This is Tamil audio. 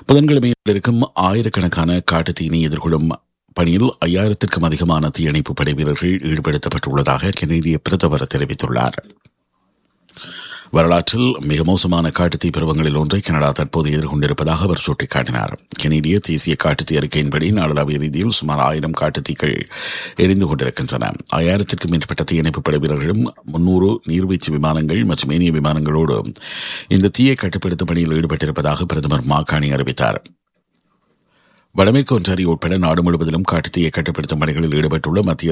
புதன்கிழமையில் இருக்கும் ஆயிரக்கணக்கான காட்டுத்தீனை எதிர்கொள்ளும் பணியில் ஐயாயிரத்திற்கும் அதிகமான தீயணைப்பு படை வீரர்கள் ஈடுபடுத்தப்பட்டுள்ளதாக கெனடிய பிரதமர் தெரிவித்துள்ளார் வரலாற்றில் மிக மோசமான காட்டுத்தீ பருவங்களில் ஒன்றை கனடா தற்போது எதிர்கொண்டிருப்பதாக அவர் சுட்டிக்காட்டினார் கெனடிய தேசிய காட்டுத்தீ அறிக்கையின்படி நாடளாவிய ரீதியில் சுமார் ஆயிரம் காட்டுத்தீக்கள் எரிந்து கொண்டிருக்கின்றன ஐயாயிரத்திற்கும் மேற்பட்ட தீயணைப்பு படை வீரர்களும் முன்னூறு நீர்வீழ்ச்சி விமானங்கள் மற்றும் ஏனைய விமானங்களோடு இந்த தீயை கட்டுப்படுத்தும் பணியில் ஈடுபட்டிருப்பதாக பிரதமர் மாகாணி அறிவித்தார் வடமேற்கு ஒன்றாரியோ உட்பட நாடு முழுவதிலும் காட்டுத்தீயை கட்டுப்படுத்தும் பணிகளில் ஈடுபட்டுள்ள மத்திய